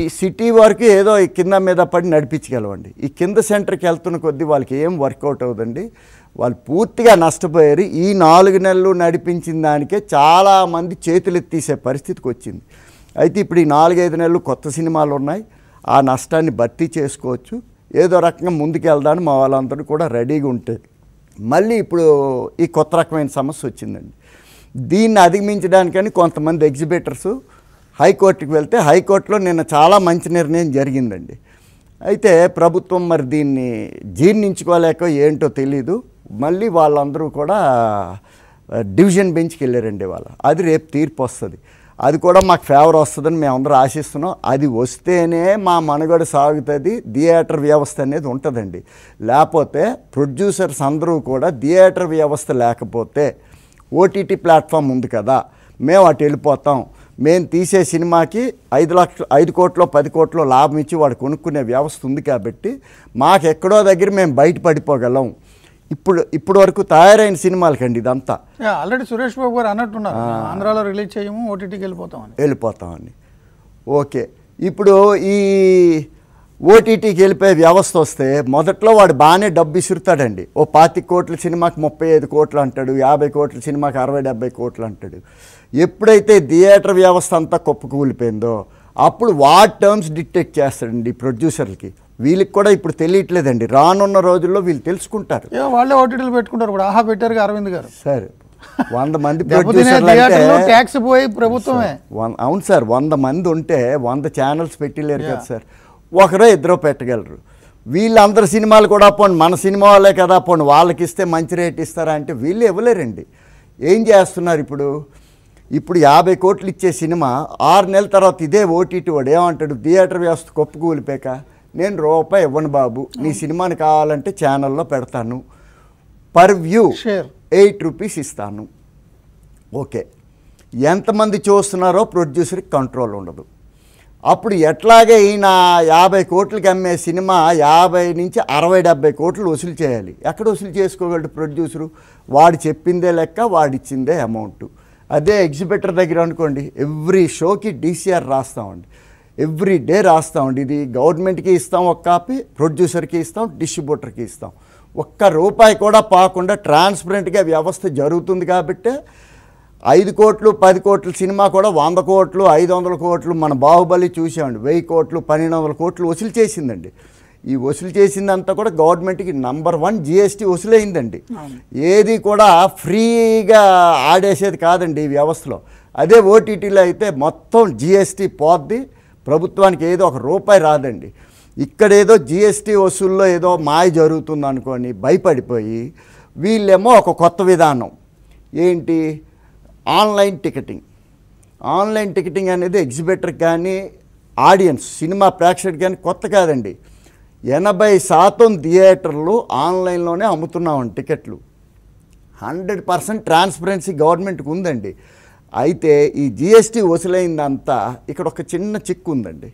city వరకు ఏదో ఈ కింద మీద పడి నడిపించగలవండి ఈ కింద సెంటర్కి వెళ్తున్న కొద్దీ వాళ్ళకి ఏం వర్కౌట్ అవుదండి వాళ్ళు పూర్తిగా నష్టపోయారు ఈ నాలుగు నెలలు నడిపించిన దానికే చాలామంది చేతులు ఎత్తీసే పరిస్థితికి వచ్చింది అయితే ఇప్పుడు ఈ నాలుగైదు నెలలు కొత్త సినిమాలు ఉన్నాయి ఆ నష్టాన్ని భర్తీ చేసుకోవచ్చు ఏదో రకంగా ముందుకు వెళ్దామని మా వాళ్ళందరూ కూడా రెడీగా ఉంటారు మళ్ళీ ఇప్పుడు ఈ కొత్త రకమైన సమస్య వచ్చిందండి దీన్ని అధిగమించడానికని కొంతమంది ఎగ్జిబిటర్స్ హైకోర్టుకి వెళ్తే హైకోర్టులో నిన్న చాలా మంచి నిర్ణయం జరిగిందండి అయితే ప్రభుత్వం మరి దీన్ని జీర్ణించుకోలేక ఏంటో తెలీదు మళ్ళీ వాళ్ళందరూ కూడా ఆ, డివిజన్ బెంచ్కి వెళ్ళారండి వాళ్ళు అది రేపు తీర్పు వస్తుంది అది కూడా మాకు ఫేవర్ వస్తుందని మేమందరం ఆశిస్తున్నాం అది వస్తేనే మా మనుగడ సాగుతుంది థియేటర్ వ్యవస్థ అనేది ఉంటుందండి లేకపోతే ప్రొడ్యూసర్స్ అందరూ కూడా థియేటర్ వ్యవస్థ లేకపోతే ఓటీటీ ప్లాట్ఫామ్ ఉంది కదా మేము అటు వెళ్ళిపోతాం మేము తీసే సినిమాకి ఐదు లక్షలు ఐదు కోట్లో పది కోట్లో లాభం ఇచ్చి వాడు కొనుక్కునే వ్యవస్థ ఉంది కాబట్టి మాకు ఎక్కడో దగ్గర మేము బయట పడిపోగలం ఇప్పుడు ఇప్పుడు వరకు తయారైన సినిమాలకండి ఇదంతా ఆల్రెడీ సురేష్ బాబు గారు అన్నట్టున్నారు ఆంధ్రాలో రిలీజ్ చేయము ఓటీటీకి వెళ్ళిపోతామని వెళ్ళిపోతామని ఓకే ఇప్పుడు ఈ ఓటీటీకి వెళ్ళిపోయే వ్యవస్థ వస్తే మొదట్లో వాడు బాగానే డబ్బు ఇసురుతాడండి ఓ పాతి కోట్ల సినిమాకి ముప్పై ఐదు కోట్లు అంటాడు యాభై కోట్ల సినిమాకి అరవై డెబ్బై కోట్లు అంటాడు ఎప్పుడైతే థియేటర్ వ్యవస్థ అంతా కుప్పకూలిపోయిందో అప్పుడు వాట్ టర్మ్స్ డిక్టేట్ చేస్తాడండి ఈ ప్రొడ్యూసర్లకి వీళ్ళకి కూడా ఇప్పుడు తెలియట్లేదండి రానున్న రోజుల్లో వీళ్ళు తెలుసుకుంటారు ఏ వాళ్ళే ఓటీటీలు పెట్టుకుంటారు ఇప్పుడు ఆహా పెట్టారు అరవింద్ గారు సరే వంద మంది దెబ్బతినే ప్రొడ్యూసర్లు థియేటర్లో అంటే ట్యాక్స్ పోయి ప్రభుత్వమే వన్- అవును సార్ వంద మంది ఉంటే వంద ఛానల్స్ పెట్టలేరు కదా సార్ ఒకరో ఇద్దరో పెట్టగలరు వీళ్ళందరి సినిమాలు కూడా పోండి మన సినిమా వాళ్ళే కదా పోండి వాళ్ళకి ఇస్తే మంచి రేట్ ఇస్తారా అంటే వీళ్ళు ఇవ్వలేరండి ఏం చేస్తున్నారు ఇప్పుడు ఇప్పుడు యాభై కోట్లు ఇచ్చే సినిమా ఆరు నెలల తర్వాత ఇదే ఓటీటీ వాడు ఏమంటాడు థియేటర్ వ్యవస్థ కొప్పుకూలిపోయాక నేను రూపాయి ఇవ్వను బాబు నీ సినిమాని కావాలంటే ఛానల్లో పెడతాను per view share eight rupees ఇస్తాను ఓకే ఎంతమంది చూస్తున్నారో ప్రొడ్యూసర్కి కంట్రోల్ ఉండదు అప్పుడు ఎట్లాగే ఈయన యాభై కోట్లకి అమ్మే సినిమా యాభై నుంచి అరవై డెబ్బై కోట్లు వసూలు చేయాలి ఎక్కడ వసూలు చేసుకోగలడు ప్రొడ్యూసరు వాడు చెప్పిందే లెక్క వాడిచ్చిందే అమౌంట్ అదే ఎగ్జిబిటర్ దగ్గర అనుకోండి ఎవ్రీ షోకి డీసీఆర్ రాస్తామండి ఎవ్రీ డే రాస్తామండి ఇది గవర్నమెంట్కి ఇస్తాం ఒక కాపీ ప్రొడ్యూసర్కి ఇస్తాం డిస్ట్రిబ్యూటర్కి ఇస్తాం ఒక్క రూపాయి కూడా పాకుండా ట్రాన్స్పరెంట్గా వ్యవస్థ జరుగుతుంది కాబట్టే ఐదు కోట్లు పది కోట్ల సినిమా కూడా వంద కోట్లు ఐదు వందల కోట్లు మన బాహుబలి చూసామండి వెయ్యి కోట్లు పన్నెండు వందల కోట్లు వసూలు చేసిందండి ఈ వసూలు చేసిందంతా కూడా గవర్నమెంట్కి నంబర్ వన్ జిఎస్టీ వసూలైందండి ఏది కూడా ఫ్రీగా ఆడేసేది కాదండి ఈ వ్యవస్థలో అదే ఓటీటీలో అయితే మొత్తం జిఎస్టీ పోద్ది ప్రభుత్వానికి ఏదో ఒక రూపాయి రాదండి ఇక్కడ ఏదో జిఎస్టీ వసూల్లో ఏదో మాయ జరుగుతుంది అనుకొని భయపడిపోయి వీళ్ళేమో ఒక కొత్త విధానం ఏంటి ఆన్లైన్ టికెటింగ్ ఆన్లైన్ టికెటింగ్ అనేది ఎగ్జిబిటర్ కానీ ఆడియన్స్ సినిమా ప్రేక్షకుడు కానీ కొత్త కాదండి ఎనభై శాతం థియేటర్లు ఆన్లైన్లోనే అమ్ముతున్నామండి టికెట్లు హండ్రెడ్ పర్సెంట్ ట్రాన్స్పరెన్సీ గవర్నమెంట్కి ఉందండి అయితే ఈ జిఎస్టీ వసూలైందంతా ఇక్కడ ఒక చిన్న చిక్కు ఉందండి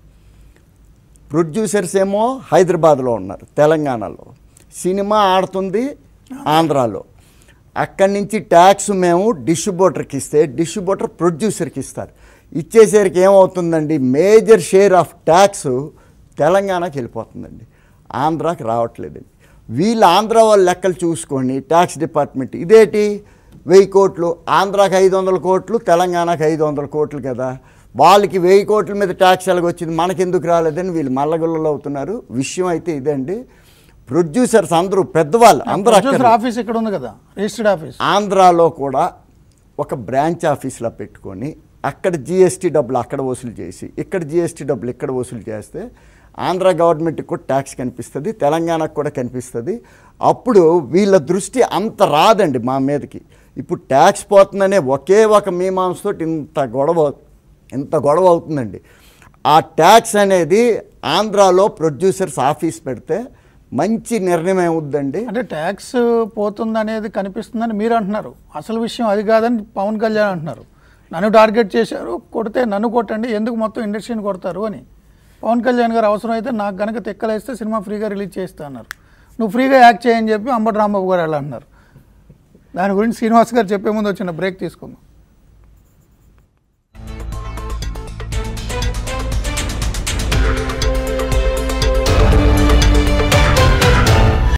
ప్రొడ్యూసర్స్ ఏమో హైదరాబాద్లో ఉన్నారు తెలంగాణలో సినిమా ఆడుతుంది ఆంధ్రాలో అక్కడి నుంచి ట్యాక్స్ మేము డిస్ట్రిబ్యూటర్కి ఇస్తే డిస్ట్రిబ్యూటర్ ప్రొడ్యూసర్కి ఇస్తారు ఇచ్చేసరికి ఏమవుతుందండి మేజర్ షేర్ ఆఫ్ ట్యాక్స్ తెలంగాణకి వెళ్ళిపోతుందండి ఆంధ్రాకి రావట్లేదండి వీళ్ళు ఆంధ్ర వాళ్ళ లెక్కలు చూసుకొని ట్యాక్స్ డిపార్ట్మెంట్ ఇదేటి వెయ్యి కోట్లు ఆంధ్రాకి ఐదు వందల కోట్లు తెలంగాణకి ఐదు వందల కోట్లు కదా వాళ్ళకి వెయ్యి కోట్ల మీద ట్యాక్స్ ఎలాగొచ్చింది మనకెందుకు రాలేదని వీళ్ళు మల్లగుల్లలు అవుతున్నారు విషయం అయితే ఇదండి ప్రొడ్యూసర్స్ అందరూ పెద్దవాళ్ళు అందరూ అక్కడ ప్రొడ్యూసర్ ఆఫీస్ ఇక్కడ ఉంది కదా రిజిస్టర్డ్ ఆఫీస్ ఆంధ్రాలో కూడా ఒక బ్రాంచ్ ఆఫీస్లో పెట్టుకొని అక్కడ జిఎస్టీ డబ్బులు అక్కడ వసూలు చేసి ఇక్కడ జిఎస్టీ డబ్బులు ఇక్కడ వసూలు చేస్తే ఆంధ్ర గవర్నమెంట్కి కూడా ట్యాక్స్ కనిపిస్తుంది తెలంగాణకు కూడా కనిపిస్తుంది అప్పుడు వీళ్ళ దృష్టి అంత రాదండి మా మీదకి ఇప్పుడు ట్యాక్స్ పోతుందనే ఒకే ఒక మీమాంసతో ఇంత గొడవ ఇంత గొడవ అవుతుందండి ఆ ట్యాక్స్ అనేది ఆంధ్రాలో ప్రొడ్యూసర్స్ ఆఫీస్ పెడితే మంచి నిర్ణయం ఏమవుద్దండి అంటే ట్యాక్స్ పోతుంది అనేది కనిపిస్తుందని మీరు అంటున్నారు అసలు విషయం అది కాదని పవన్ కళ్యాణ్ అంటున్నారు నన్ను టార్గెట్ చేశారు కొడితే నన్ను కొట్టండి ఎందుకు మొత్తం ఇండస్ట్రీని కొడతారు అని పవన్ కళ్యాణ్ గారు అవసరం అయితే నాకు కనుక తెక్కలేస్తే సినిమా ఫ్రీగా రిలీజ్ చేస్తా అన్నారు నువ్వు ఫ్రీగా యాక్ట్ చేయని చెప్పి అంబటి రాంబాబు గారు అలా అన్నారు దాని గురించి శ్రీనివాస్ గారు చెప్పే ముందు వచ్చిన బ్రేక్ తీసుకుందాం